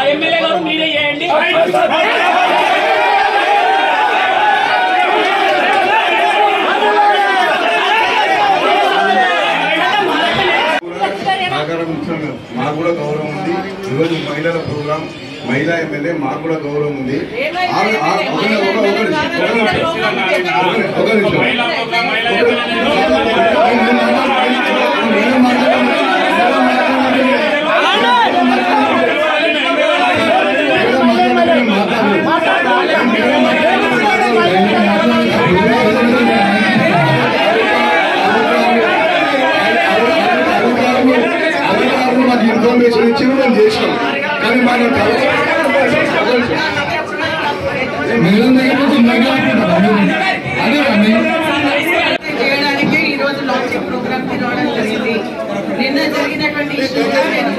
ఆ ఎమ్మెల్యే గారు మీరే చేయండి సహకారం ఇచ్చాము. మాకు కూడా గౌరవం ఉంది ఈరోజు మహిళల ప్రోగ్రాం మహిళా ఎమ్మెల్యే మాకు కూడా గౌరవం ఉంది ఆ- ఆ- ఒక- ఒక- ఒక నిమిషం, ఒక నిమిషం. ఒక నిమిషం. అధికారులు మాకు ఇన్ఫర్మేషన్ ఇచ్చి మేము చేసినాం కానీ మనం మేడం దగ్గర కొంచెం అదే అండి చేయడానికి ఈ రోజు లాంచింగ్ ప్రోగ్రామ్ కి రావడం జరిగింది నిన్న జరిగినటువంటి issue గా నేను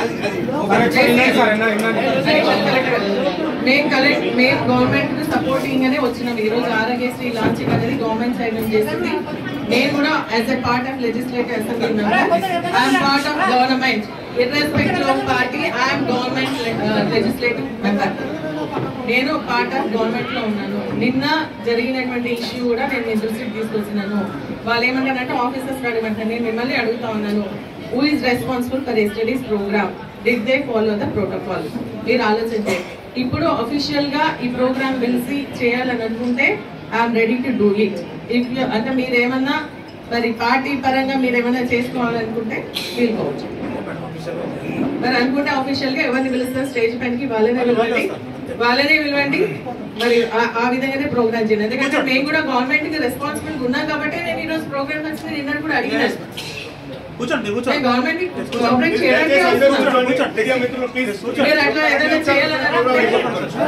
మేము కలెక్ట్ మేము గవర్నమెంట్ కు సపోర్టింగ్ గానే వచ్చినాం ఈ రోజు ఆరోగ్యశ్రీ లాంచింగ్ అనేది గవర్నమెంట్ సైడ్ నుంచి చేసింది నేను కూడా as a part of legislative assembly I'm part of government irrespective of party I'm government legislative member నేను పార్ట్ ఆఫ్ గవర్నమెంట్ లో ఉన్నాను నిన్న జరిగినటువంటి ఇష్యూ కూడా నేను మీ దృష్టికి తీసుకొచ్చినాను వాళ్ళు ఏమంటారంటే ఆఫీసర్స్ అడగమంటారు నేను మిమ్మల్ని అడుగుతా ఉన్నాను who is responsible for studies programme did they follow the protocol మీరు ఆలోచించే ఇప్పుడు అఫీషియల్ గా ఈ ప్రోగ్రామ్ పిలిచి చేయాలని అనుకుంటే I'm ready to do it if అంటే మీరేమన్నా మరి పార్టీ పరంగా మీరు ఏమైనా చేసుకోవాలనుకుంటే వీలుకోవచ్చు మరి అనుకుంటే అఫీషియల్ గా ఎవరిని పిలుస్తారు స్టేజ్ పైనకి వాళ్ళనే పిలవండి వాళ్ళనే పిలవండి మరి ఆ- ఆ విధంగానే ప్రోగ్రామ్ చేయండి ఎందుకంటే మేము కూడా గవర్నమెంట్ కి రెస్పాన్సిబుల్ ఉన్నాం కాబట్టి నేను ఈ రోజు ప్రోగ్రామ్ వచ్చింది నిన్న కూడా అడిగినాను కూర్చోండి నేను గవర్నమెంట్ కి కోఆపరేట్ చేయడానికి వస్తున్నాను. కూర్చోండి మీరు అట్లా ఏదైనా చేయాలని అనుకుంటే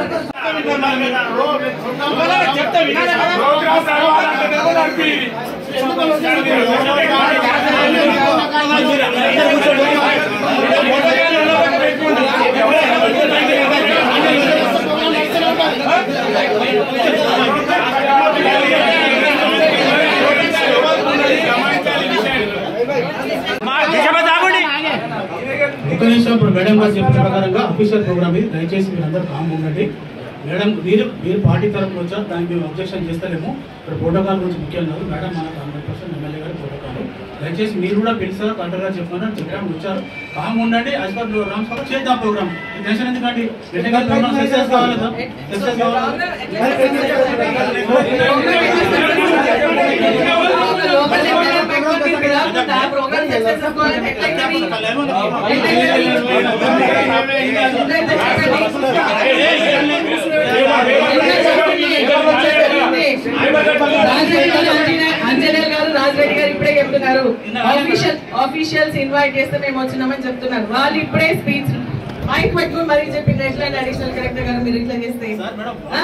ఒక నిమిషం ఇప్పుడు మేడం గారు చెప్పిన ప్రకారంగా అఫీషియల్ ప్రోగ్రామ్ ఇది దయచేసి మీరు అందరూ కామ్ ఉండండి మేడం మీరు మీరు పార్టీ తరఫున వచ్చారు దానికి మేము అబ్జెక్షన్ చేస్తలేము ఇక్కడ ప్రోటోకాల్ గురించి ముఖ్యం కాదు మేడం మనకు హండ్రెడ్ పర్సెంట్ ఎమ్మెల్యే గారి ప్రోటోకాల్ దయచేసి మీరు కూడా పిలిచారు కలెక్టర్ గారు చెప్పమని చెప్పాము వచ్చారు కామ్ ఉండండి యాజ్ పర్ ప్రోగ్రామ్ చేద్దాం ప్రోగ్రామ్ ఈ టెన్షన్ ఎందుకండి ఎన్నికల ప్రోగ్రామ్ సక్సెస్ కావాలి కదా సక్సెస్ కావాలి లోకల్ ఎమ్మెల్యే పెట్టుకొని పిలవకుండా ఆ ప్రోగ్రామ్ సక్సెస్ అవ్వాలని ఎట్లయితది? అంజనేయులు గారు రాజరెడ్డి గారు ఇప్పుడే చెప్తున్నారు ఆఫీషియల్ ఆఫీషియల్స్ ఇన్వైట్ చేస్తే మేము వచ్చినామని చెప్తున్నారు వాళ్ళు ఇప్పుడే స్పీచ్ మైక్ పెట్టుకుని మరీ చెప్పింది ఎట్లా అడిషనల్ కలెక్టర్ గారు మీరు ఇట్లా చేస్తే ఆ?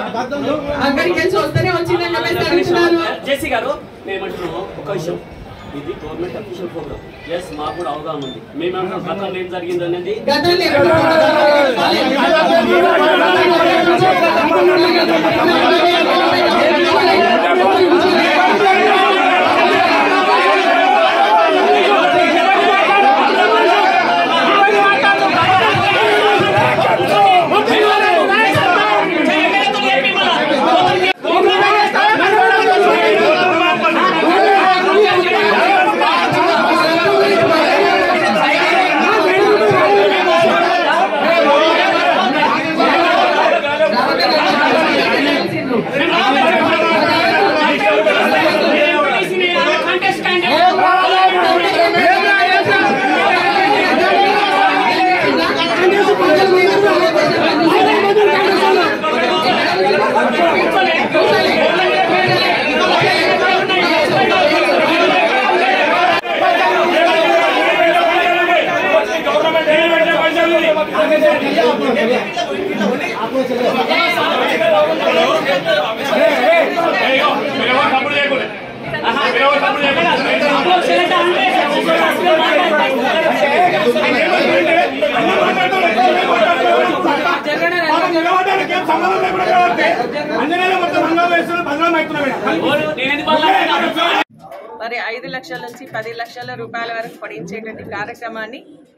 అక్కడికి వెళ్ళి వస్తేనే వచ్చిందని చెప్పేసి అడుగుతున్నారు జేసీ గారు మేమంటున్నాము ఒక విషయం ఇది గవర్నమెంట్ అఫీషియల్ ప్రోగ్రామ్ ఎస్ మాకు కూడా అవగాహన ఉంది మేమేమంటున్నాం గతంలో ఏం జరిగింది అనేది గతంలో ఎప్పుడు మరి ఐదు లక్షల నుంచి పది లక్షల రూపాయల వరకు పడించేటువంటి కార్యక్రమాన్ని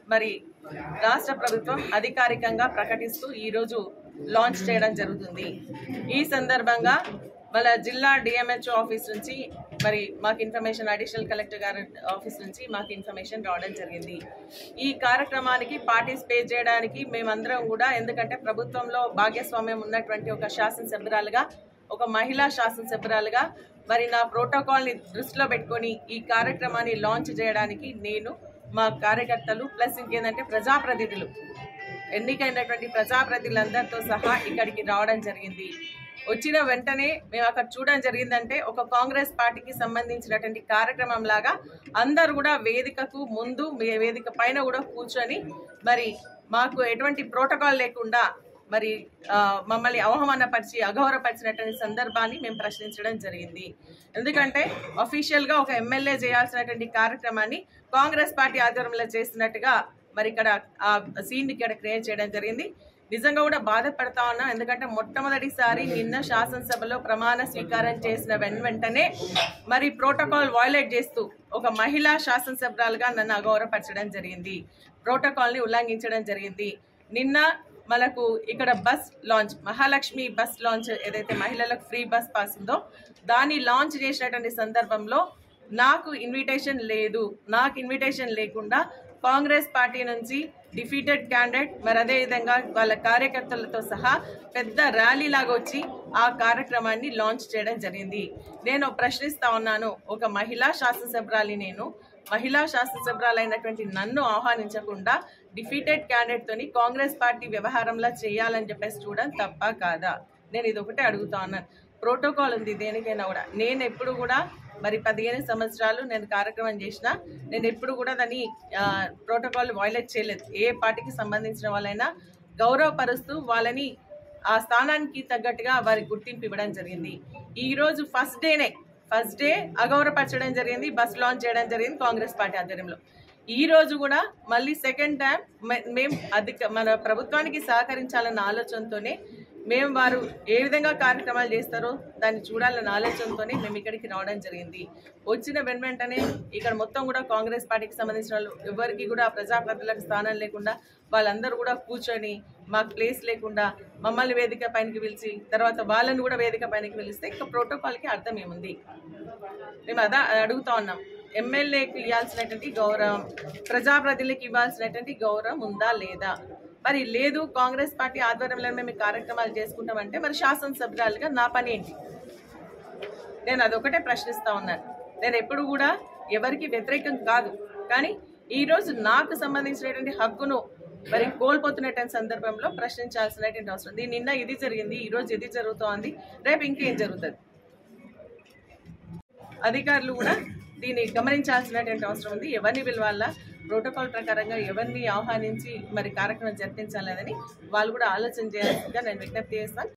మరి రాష్ట్ర ప్రభుత్వం అధికారికంగా ప్రకటిస్తూ ఈరోజు లాంచ్ చేయడం జరుగుతుంది ఈ సందర్భంగా మన జిల్లా డిఎంహెచ్ఓ ఆఫీస్ నుంచి మరి మాకు ఇన్ఫర్మేషన్ అడిషనల్ కలెక్టర్ గారి ఆఫీస్ నుంచి మాకు ఇన్ఫర్మేషన్ రావడం జరిగింది ఈ కార్యక్రమానికి పార్టిసిపేట్ చేయడానికి మేమందరం కూడా ఎందుకంటే ప్రభుత్వంలో భాగస్వామ్యం ఉన్నటువంటి ఒక శాసనసభ్యురాలుగా ఒక మహిళా శాసనసభ్యురాలుగా మరి నా ప్రోటోకాల్ని దృష్టిలో పెట్టుకొని ఈ కార్యక్రమాన్ని లాంచ్ చేయడానికి నేను మా కార్యకర్తలు ప్లస్ ఇంకేంటంటే ప్రజాప్రతినిధులు ఎన్నికైనటువంటి ప్రజాప్రతినిధులందరితో సహా ఇక్కడికి రావడం జరిగింది వచ్చిన వెంటనే మేము అక్కడ చూడడం జరిగిందంటే ఒక కాంగ్రెస్ పార్టీకి సంబంధించినటువంటి కార్యక్రమం లాగా అందరు కూడా వేదికకు ముందు మే- వేదిక పైన కూడా కూర్చొని మరి మాకు ఎటువంటి ప్రోటోకాల్ లేకుండా మరి ఆ, మమ్మల్ని అవమానపరిచి అగౌరవపరిచినటువంటి సందర్భాన్ని మేము ప్రశ్నించడం జరిగింది ఎందుకంటే అఫీషియల్ గా ఒక ఎమ్మెల్యే చేయాల్సినటువంటి కార్యక్రమాన్ని కాంగ్రెస్ పార్టీ ఆధ్వర్యంలో చేస్తున్నట్టుగా మరి ఇక్కడ ఆ సీన్ ఇక్కడ క్రియేట్ చేయడం జరిగింది నిజంగా కూడా బాధపడతా ఉన్నాం ఎందుకంటే మొట్టమొదటిసారి నిన్న శాసనసభలో ప్రమాణ స్వీకారం చేసిన వెన్ వెంటనే మరి ప్రోటోకాల్ వైలేట్ చేస్తూ ఒక మహిళా శాసనసభ్యురాలుగా నన్ను అగౌరవపరచడం జరిగింది ప్రోటోకాల్ ని ఉల్లంఘించడం జరిగింది నిన్న మనకు ఇక్కడ bus launch Mahalakshmi bus launch ఏదైతే మహిళలకు ఫ్రీ బస్ పాస్ ఉందో దాన్ని లాంచ్ చేసినటువంటి సందర్భంలో నాకు ఇన్విటేషన్ లేదు నాకు ఇన్విటేషన్ లేకుండా కాంగ్రెస్ పార్టీ నుంచి డిఫీటెడ్ క్యాండిడేట్ మరి అదే విధంగా వాళ్ళ కార్యకర్తలతో సహా పెద్ద ర్యాలీ లాగా వచ్చి ఆ కార్యక్రమాన్ని లాంచ్ చేయడం జరిగింది నేను ప్రశ్నిస్తా ఉన్నాను ఒక మహిళా శాసనసభ్యురాలి నేను మహిళా శాసనసభ్యురాలైనటువంటి నన్ను ఆహ్వానించకుండా డిఫీటెడ్ క్యాండిడేట్ తోని కాంగ్రెస్ పార్టీ వ్యవహారంలో చేయాలని చెప్పేసి చూడడం తప్ప కాదా నేను ఇది ఒకటే అడుగుతా ఉన్నాను ప్రోటోకాల్ ఉంది దేనికైనా కూడా నేను ఎప్పుడు కూడా మరి పదిహేను సంవత్సరాలు నేను కార్యక్రమం చేసిన నేను ఎప్పుడు కూడా దాన్ని ప్రోటోకాల్ వైలేట్ చేయలేదు ఏ పార్టీకి సంబంధించిన వాళ్ళైనా గౌరవపరుస్తూ వాళ్ళని ఆ స్థానానికి తగ్గట్టుగా వారికి గుర్తింపు ఇవ్వడం జరిగింది ఈ రోజు ఫస్ట్ డేనే ఫస్ట్ డే అగౌరవపరచడం జరిగింది బస్ లాంచ్ చేయడం జరిగింది కాంగ్రెస్ పార్టీ ఆధ్వర్యంలో ఈ రోజు కూడా మళ్ళీ సెకండ్ టైం మేము అధిక మన ప్రభుత్వానికి సహకరించాలన్న ఆలోచనతోనే మేము వారు ఏ విధంగా కార్యక్రమాలు చేస్తారో దాన్ని చూడాలన్న ఆలోచనతోనే మేము ఇక్కడికి రావడం జరిగింది వచ్చిన వెన్ వెంటనే ఇక్కడ మొత్తం కూడా కాంగ్రెస్ పార్టీకి సంబంధించిన వాళ్ళు ఎవరికి కూడా ప్రజాప్రతినిధులకు స్థానం లేకుండా వాళ్ళందరూ కూడా కూర్చొని మాకు ప్లేస్ లేకుండా మమ్మల్ని వేదిక పైనకి పిలిచి తర్వాత వాళ్ళని కూడా వేదిక పైనకి పిలిస్తే ఇక ప్రోటోకాల్కి అర్థం ఏముంది మేము అదా అడుగుతా ఉన్నాం ఎమ్మెల్యేకి ఇవ్వాల్సినటువంటి గౌరవం ప్రజాప్రతినిధులకు ఇవ్వాల్సినటువంటి గౌరవం ఉందా లేదా మరి లేదు కాంగ్రెస్ పార్టీ ఆధ్వర్యంలో మేము ఈ కార్యక్రమాలు చేసుకుంటామంటే మరి శాసనసభ్యురాలుగా నా పని ఏంటి నేను అదొకటే ప్రశ్నిస్తా ఉన్నాను నేను ఎప్పుడు కూడా ఎవరికి వ్యతిరేకం కాదు కానీ ఈ రోజు నాకు సంబంధించినటువంటి హక్కును మరి కోల్పోతున్నటువంటి సందర్భంలో ప్రశ్నించాల్సినటువంటి అవసరం ఉంది నిన్న ఇది జరిగింది ఈ రోజు ఇది జరుగుతోంది రేపు ఇంకేం జరుగుతుంది అధికారులు కూడా దీన్ని గమనించాల్సినటువంటి అవసరం ఉంది ఎవరిని పిలవాలా ప్రోటోకాల్ ప్రకారంగా ఎవరిని ఆహ్వానించి మరి కార్యక్రమం జరిపించాలని వాళ్ళు కూడా ఆలోచన చేయాల్సిందిగా నేను విజ్ఞప్తి చేస్తాను